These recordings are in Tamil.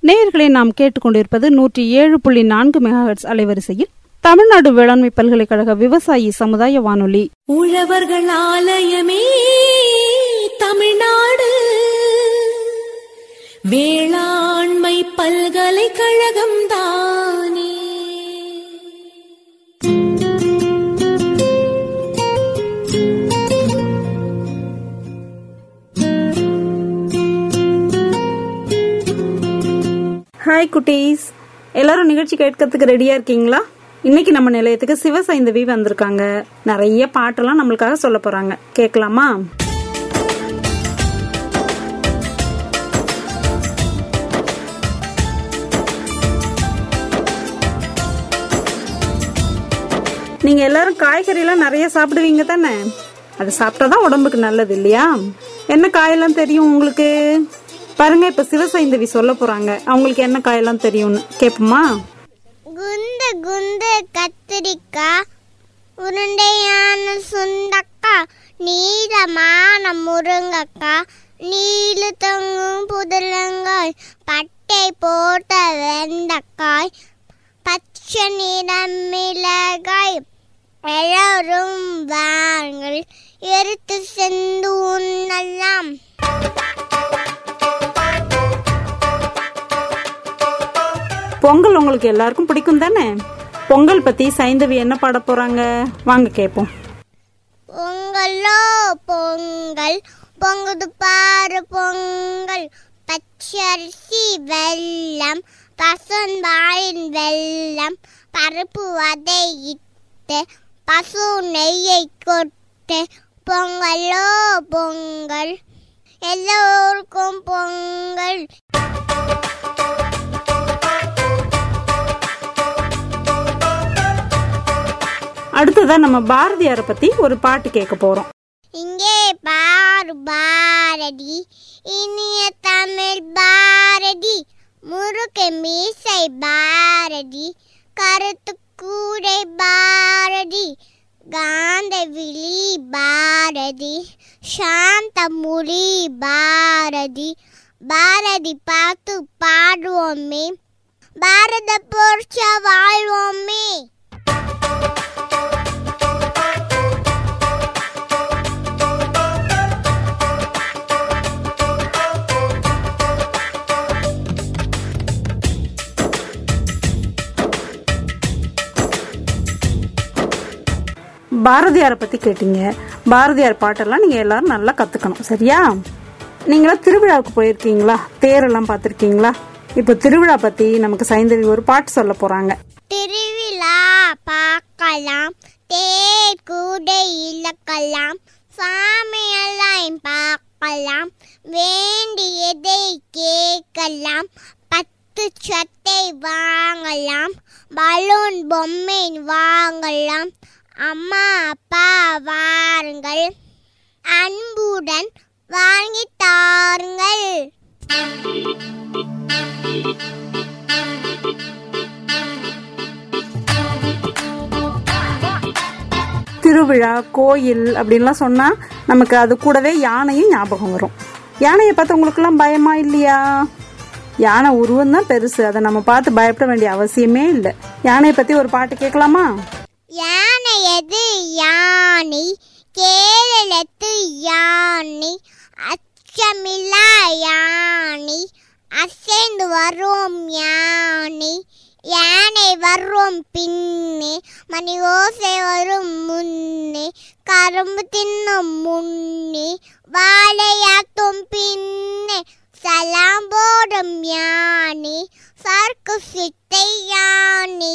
நேயர்களை நாம் கேட்டுக்கொண்டிருப்பது நூற்றி ஏழு புள்ளி நான்கு மெகாஹெட்ஸ் அலைவரிசையில் தமிழ்நாடு வேளாண்மை பல்கலைக்கழக விவசாயி சமுதாய வானொலி உழவர்கள் ஆலயமே தமிழ்நாடு வேளாண்மை பல்கலைக்கழகம் தானே ஹாய் குட்டீஸ் எல்லாரும் நிகழ்ச்சி கேட்கறதுக்கு ரெடியா இருக்கீங்களா இன்னைக்கு நம்ம நிலையத்துக்கு சிவசைந்தவி வந்திருக்காங்க நிறைய பாட்டெல்லாம் நம்மளுக்காக சொல்ல போறாங்க கேட்கலாமா நீங்க எல்லாரும் காய்கறி எல்லாம் நிறைய சாப்பிடுவீங்க தானே அது சாப்பிட்டாதான் உடம்புக்கு நல்லது இல்லையா என்ன காயெல்லாம் தெரியும் உங்களுக்கு பாருங்க இப்ப சிவசைந்தவி சொல்ல போறாங்க அவங்களுக்கு என்ன காயெல்லாம் தெரியும்னு கேப்போமா குண்டு குண்டு கத்திரிக்காய் உருண்டையான சுண்டக்காய் நீளமான முருங்கக்காய் நீள தொங்கும் புதலங்காய் பட்டை போட்ட வெண்டைக்காய் பச்சை நிற மிளகாய் எல்லோரும் வாங்கள் எரித்து சென்று உண்ணலாம் பொங்கல் உங்களுக்கு எல்லாருக்கும் பிடிக்கும் தானே பொங்கல் பத்தி சைந்தவி என்ன பாட போறாங்க வாங்க கேப்போம் பொங்கலோ பொங்கல் பொங்குது பாரு பொங்கல் பச்சரிசி வெல்லம் பசும்பாலின் வெல்லம் பருப்பு வதை இட்டு பசு நெய்யை கொட்டு பொங்கலோ பொங்கல் எல்லோருக்கும் பொங்கல் அடுத்ததா நம்ம பாரதியார பத்தி ஒரு பாட்டு கேட்க போறோம் இங்கே பாரு பாரதி இனிய தமிழ் பாரதி முருக மீசை பாரதி கருத்து கூடை பாரதி காந்த விழி பாரதி சாந்த மொழி பாரதி பாரதி பார்த்து பாடுவோமே பாரத போர்ச்ச வாழ்வோமே பாரதியார பத்தி கேட்டீங்க பாரதியார் பாட்டெல்லாம் நீங்க எல்லாரும் நல்லா கத்துக்கணும் சரியா நீங்களா திருவிழாவுக்கு போயிருக்கீங்களா தேரெல்லாம் பார்த்திருக்கீங்களா இப்போ திருவிழா பத்தி நமக்கு சைந்தவி ஒரு பாட்டு சொல்ல போறாங்க திருவிழா பார்க்கலாம் தேர் கூடை இழக்கலாம் சாமியெல்லாம் பார்க்கலாம் வேண்டியதை கேட்கலாம் பத்து சட்டை வாங்கலாம் பலூன் பொம்மை வாங்கலாம் அம்மா அப்பா வாருங்கள் அன்புடன் வாங்கி தாருங்கள் திருவிழா கோயில் அப்படின்லாம் சொன்னா நமக்கு அது கூடவே யானையும் ஞாபகம் வரும் யானையை பார்த்து உங்களுக்குலாம் பயமா இல்லையா யானை உருவம் தான் பெருசு அதை நம்ம பார்த்து பயப்பட வேண்டிய அவசியமே இல்லை யானையை பத்தி ஒரு பாட்டு கேட்கலாமா யானை எது யானை கேரளத்து யானை அச்சமில்லா யானை அசைந்து வரும் யானை யானை வரும் பின்னே மணி ஓசை வரும் முன்னே கரும்பு தின்னும் முன்னே வாழையாத்தும் பின்னே சலாம் போடும் யானை சர்க்கு சிட்டை யானை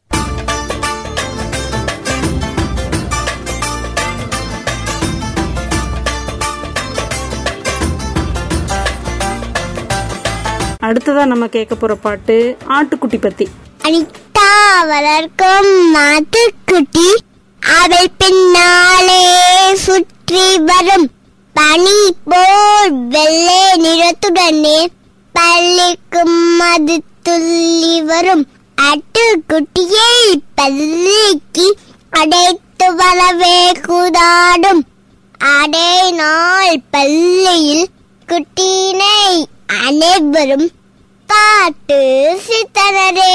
அடுத்ததா நம்ம கேட்க போற பாட்டு ஆட்டுக்குட்டி பத்தி அனிதா வளர்க்கும் மாட்டுக்குட்டி அவள் பின்னாலே சுற்றி வரும் பனி போல் வெள்ளை நிறத்துடனே பள்ளிக்கும் அது துள்ளி வரும் ஆட்டுக்குட்டியை பள்ளிக்கு அடைத்து வரவே கூடாடும் அடை நாள் பள்ளியில் குட்டினை அனைவரும் பாட்டு சித்தனரே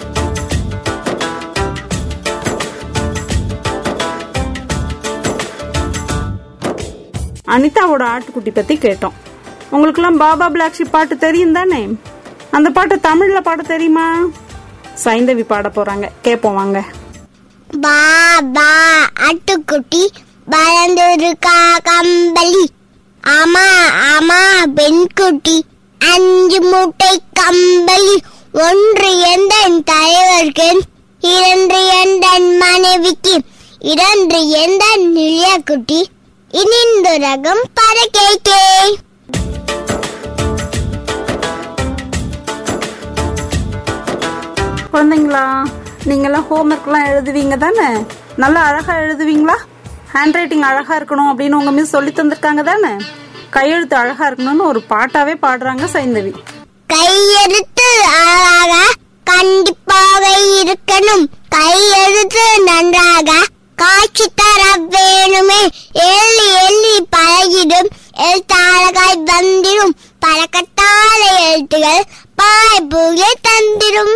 அனிதாவோட ஆட்டுக்குட்டி பத்தி கேட்டோம் உங்களுக்கெல்லாம் பாபா பிளாக் ஷிப் பாட்டு தெரியும் தானே அந்த பாட்டு தமிழ்ல பாட தெரியுமா சைந்தவி பாட போறாங்க கேட்போம் வாங்க பாபா ஆட்டுக்குட்டி பறந்திருக்கா கம்பளி ஆமா ஆமா பெண்குட்டி அஞ்சு மூட்டை கம்பளி ஒன்று எந்த தலைவருக்கு இரண்டு எந்த மனைவிக்கு இரண்டு எந்த நிலையக்குட்டி இனிந்து ரகம் பறக்கைக்கே குழந்தைங்களா நீங்கெல்லாம் ஹோம்ஒர்க்லாம் எழுதுவீங்க தானே நல்லா அழகா எழுதுவீங்களா ஹேண்ட் ரைட்டிங் அழகா இருக்கணும் அப்படின்னு உங்க மிஸ் சொல்லி தந்திருக்காங்க தானே கையெழுத்து அழகா இருக்கணும்னு ஒரு பாட்டாவே பாடுறாங்க சைந்தவி கையெழுத்து அழகாக கண்டிப்பாக இருக்கணும் கையெழுத்து நன்றாக காட்சி தர வேணுமே எள்ளி எள்ளி பழகிடும் எழுத்தாளகாய் வந்திடும் பழக்கத்தால எழுத்துகள் பாய்புகை தந்திடும்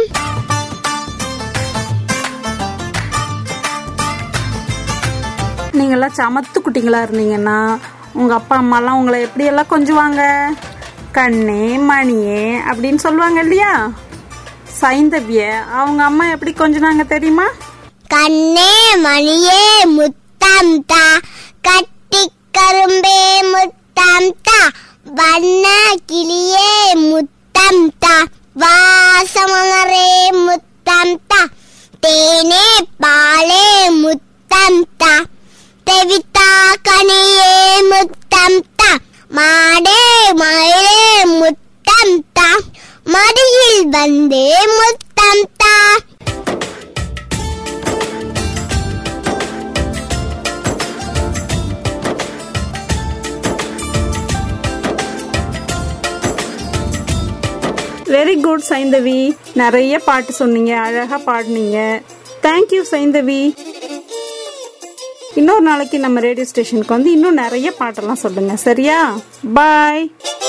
நீங்கெல்லாம் சமத்து குட்டிங்களா இருந்தீங்கன்னா உங்க அப்பா அம்மாலாம் உங்களை எப்படி எல்லாம் கொஞ்சுவாங்க கண்ணே மணியே அப்படின்னு சொல்லுவாங்க இல்லையா சைந்தவிய அவங்க அம்மா எப்படி கொஞ்சினாங்க தெரியுமா கண்ணே மணியே முத்தம் தா கட்டி கரும்பே முத்தம் தா வண்ண கிளியே முத்தம் தா வாசமலரே முத்தம் தா தேனே பாலே முத்தம் தா தெவித்தா கனியே முத்தம் தா மாடே மயிலே முத்தம் தா மடியில் வந்தே முத்தம் தா வெரி குட் சைந்தவி நிறைய பாட்டு சொன்னீங்க அழகா பாடுனீங்க தேங்க்யூ சைந்தவி இன்னொரு நாளைக்கு நம்ம ரேடியோ ஸ்டேஷனுக்கு வந்து இன்னும் நிறைய பாட்டெல்லாம் சொல்லுங்க சரியா பாய்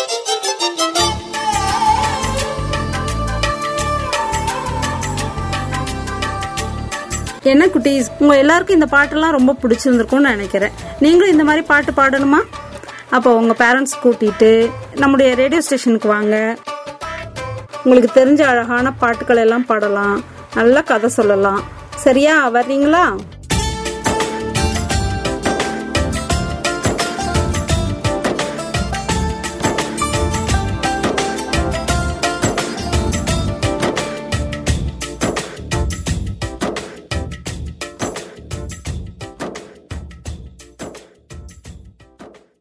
என்ன குட்டீஸ் உங்க எல்லாருக்கும் இந்த பாட்டெல்லாம் ரொம்ப பிடிச்சிருந்திருக்கும்னு நினைக்கிறேன் நீங்களும் இந்த மாதிரி பாட்டு பாடணுமா அப்போ உங்க பேரண்ட்ஸ் கூட்டிட்டு நம்முடைய ரேடியோ ஸ்டேஷனுக்கு வாங்க உங்களுக்கு தெரிஞ்ச அழகான பாட்டுகள் எல்லாம் பாடலாம் நல்ல கதை சொல்லலாம் சரியா வர்றீங்களா